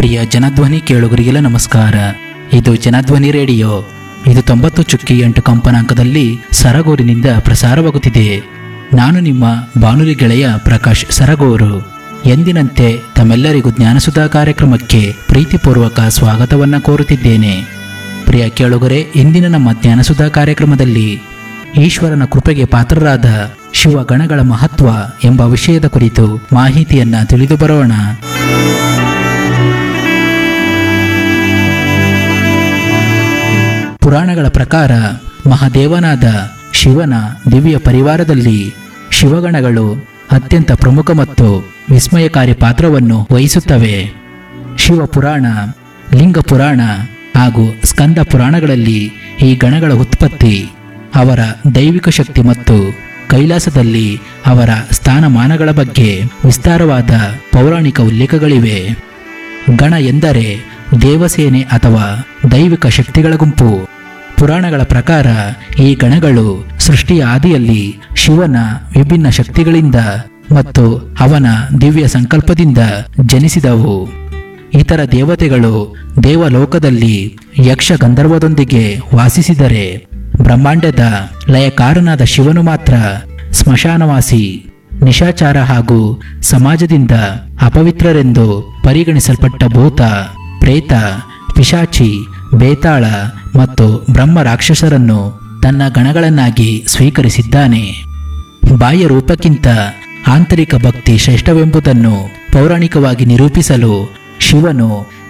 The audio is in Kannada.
ಪ್ರಿಯ ಜನಧ್ವನಿ ಕೇಳುಗರಿಗೆಲ್ಲ ನಮಸ್ಕಾರ ಇದು ಜನಧ್ವನಿ ರೇಡಿಯೋ ಇದು ತೊಂಬತ್ತು ಚುಕ್ಕಿ ಎಂಟು ಕಂಪನಾಂಕದಲ್ಲಿ ಸರಗೂರಿನಿಂದ ಪ್ರಸಾರವಾಗುತ್ತಿದೆ ನಾನು ನಿಮ್ಮ ಬಾನುಲಿ ಗೆಳೆಯ ಪ್ರಕಾಶ್ ಸರಗೂರು ಎಂದಿನಂತೆ ತಮ್ಮೆಲ್ಲರಿಗೂ ಜ್ಞಾನಸುಧಾ ಕಾರ್ಯಕ್ರಮಕ್ಕೆ ಪ್ರೀತಿಪೂರ್ವಕ ಸ್ವಾಗತವನ್ನ ಕೋರುತ್ತಿದ್ದೇನೆ ಪ್ರಿಯ ಕೇಳುಗರೆ ಇಂದಿನ ನಮ್ಮ ಜ್ಞಾನಸುಧಾ ಕಾರ್ಯಕ್ರಮದಲ್ಲಿ ಈಶ್ವರನ ಕೃಪೆಗೆ ಪಾತ್ರರಾದ ಶಿವಗಣಗಳ ಮಹತ್ವ ಎಂಬ ವಿಷಯದ ಕುರಿತು ಮಾಹಿತಿಯನ್ನ ತಿಳಿದು ಬರೋಣ ಪುರಾಣಗಳ ಪ್ರಕಾರ ಮಹಾದೇವನಾದ ಶಿವನ ದಿವ್ಯ ಪರಿವಾರದಲ್ಲಿ ಶಿವಗಣಗಳು ಅತ್ಯಂತ ಪ್ರಮುಖ ಮತ್ತು ವಿಸ್ಮಯಕಾರಿ ಪಾತ್ರವನ್ನು ವಹಿಸುತ್ತವೆ ಶಿವ ಪುರಾಣ ಲಿಂಗ ಪುರಾಣ ಹಾಗೂ ಸ್ಕಂದ ಪುರಾಣಗಳಲ್ಲಿ ಈ ಗಣಗಳ ಉತ್ಪತ್ತಿ ಅವರ ದೈವಿಕ ಶಕ್ತಿ ಮತ್ತು ಕೈಲಾಸದಲ್ಲಿ ಅವರ ಸ್ಥಾನಮಾನಗಳ ಬಗ್ಗೆ ವಿಸ್ತಾರವಾದ ಪೌರಾಣಿಕ ಉಲ್ಲೇಖಗಳಿವೆ ಗಣ ಎಂದರೆ ದೇವಸೇನೆ ಅಥವಾ ದೈವಿಕ ಶಕ್ತಿಗಳ ಗುಂಪು ಪುರಾಣಗಳ ಪ್ರಕಾರ ಈ ಗಣಗಳು ಸೃಷ್ಟಿಯ ಆದಿಯಲ್ಲಿ ಶಿವನ ವಿಭಿನ್ನ ಶಕ್ತಿಗಳಿಂದ ಮತ್ತು ಅವನ ದಿವ್ಯ ಸಂಕಲ್ಪದಿಂದ ಜನಿಸಿದವು ಇತರ ದೇವತೆಗಳು ದೇವಲೋಕದಲ್ಲಿ ಯಕ್ಷ ಗಂಧರ್ವದೊಂದಿಗೆ ವಾಸಿಸಿದರೆ ಬ್ರಹ್ಮಾಂಡದ ಲಯಕಾರನಾದ ಶಿವನು ಮಾತ್ರ ಸ್ಮಶಾನವಾಸಿ ನಿಶಾಚಾರ ಹಾಗೂ ಸಮಾಜದಿಂದ ಅಪವಿತ್ರರೆಂದು ಪರಿಗಣಿಸಲ್ಪಟ್ಟ ಭೂತ ಪ್ರೇತ ಪಿಶಾಚಿ ಬೇತಾಳ ಮತ್ತು ಬ್ರಹ್ಮ ರಾಕ್ಷಸರನ್ನು ತನ್ನ ಗಣಗಳನ್ನಾಗಿ ಸ್ವೀಕರಿಸಿದ್ದಾನೆ ಬಾಹ್ಯ ರೂಪಕ್ಕಿಂತ ಆಂತರಿಕ ಭಕ್ತಿ ಶ್ರೇಷ್ಠವೆಂಬುದನ್ನು ಪೌರಾಣಿಕವಾಗಿ ನಿರೂಪಿಸಲು ಶಿವನು